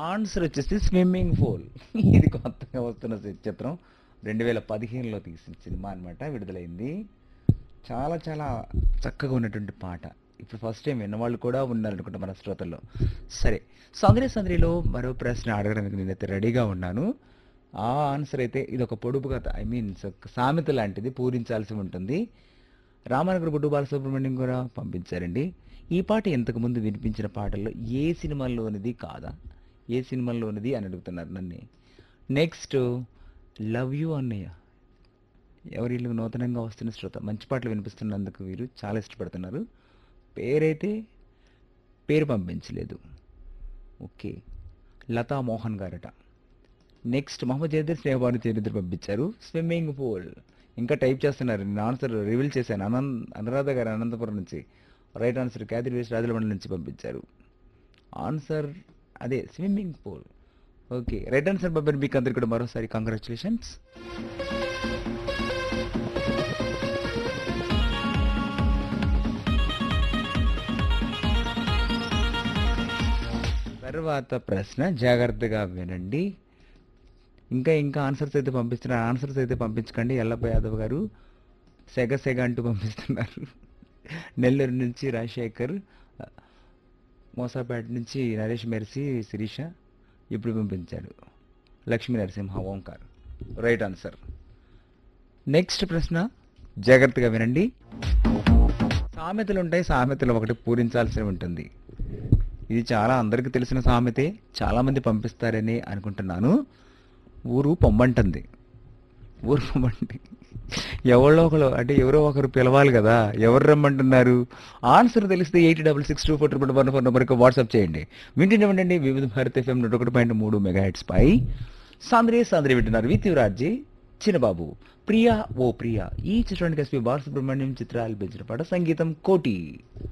answer వచ్చేసి swimming pool ఇది కొత్తగా వస్తున్న చిత్రం రెండు వేల పదిహేనులో తీసిన సినిమా అన్నమాట విడుదలైంది చాలా చాలా చక్కగా ఉన్నటువంటి పాట ఇప్పుడు ఫస్ట్ టైం విన్నవాళ్ళు కూడా ఉన్నారనుకుంటా మన శ్రోతల్లో సరే సందరి సందరిలో మరో ప్రశ్న అడగడానికి నేనైతే రెడీగా ఉన్నాను ఆ ఆన్సర్ అయితే ఇది ఒక పొడుపు కథ ఐ మీన్ సామెత లాంటిది పూరించాల్సి ఉంటుంది రామనగర్ గుడ్డు బాలసుబ్రహ్మణ్యం కూడా పంపించారండి ఈ పాట ఇంతకు ముందు వినిపించిన పాటల్లో ఏ సినిమాల్లోనిది కాదా ఏ సినిమాల్లోనిది అని అడుగుతున్నారు నన్ను నెక్స్ట్ లవ్ యూ అన్నయ్య ఎవరి ఇల్లు నూతనంగా వస్తున్న శ్రోత మంచి పాటలు వినిపిస్తున్నందుకు వీరు చాలా ఇష్టపడుతున్నారు పేరైతే పేరు పంపించలేదు ఓకే లతా మోహన్ గారట నెక్స్ట్ మహమ్మద్ జయదర్ స్నేహబాను చరిత్ర పంపించారు స్విమ్మింగ్ పూల్ ఇంకా టైప్ చేస్తున్నారు నేను ఆన్సర్ రివీల్ చేశాను అనంత్ అనురాధ గారు అనంతపురం నుంచి రైట్ ఆన్సర్ క్యాథిరి వేస్ట్ రాజలమండలి నుంచి పంపించారు ఆన్సర్ అదే swimming pool okay right answer పంపిన మీకు అందరికి కూడా మరోసారి కంగ్రాచులేషన్స్ తర్వాత ప్రశ్న జాగ్రత్తగా వినండి ఇంకా ఇంకా ఆన్సర్స్ అయితే పంపిస్తున్నారు ఆన్సర్స్ అయితే పంపించకండి ఎల్లప్ప యాదవ్ గారు సెగ సెగ అంటూ పంపిస్తున్నారు నెల్లూరు నుంచి రాజశేఖర్ మోసాపేట నుంచి నరేష్ మెర్సీ శిరీష ఇప్పుడు పంపించాడు Lakshmi Narasimha Omkar right answer next ప్రశ్న జాగ్రత్తగా వినండి సామెతలు ఉంటాయి సామెతలు ఒకటి పూరించాల్సి ఉంటుంది ఇది చాలా అందరికీ తెలిసిన సామెతే చాలామంది పంపిస్తారని అనుకుంటున్నాను ఊరు పొమ్మంటుంది ఊరు పొమ్మంటి ఎవరో ఒకరు అంటే ఎవరో ఒకరు పిలవాలి కదా ఎవరు రమ్మంటున్నారు ఆన్సర్ తెలిస్తే eight double six two four triple one four నెంబర్కి వాట్సాప్ చేయండి వింటూనే ఉండండి వివిధ భారత్ ఎఫ్ఎం నూట ఒకటి పాయింట్ మూడు మెగా హెడ్స్ పై సాంద్రే సాంద్రే వింటున్నారు వి తీవ్రాజీ చిన్నబాబు ప్రియా ఓ ప్రియా ఈ చిత్రానికి ఎస్పి బాలసుబ్రహ్మణ్యం చిత్రాలు పెంచిన పాట సంగీతం కోటి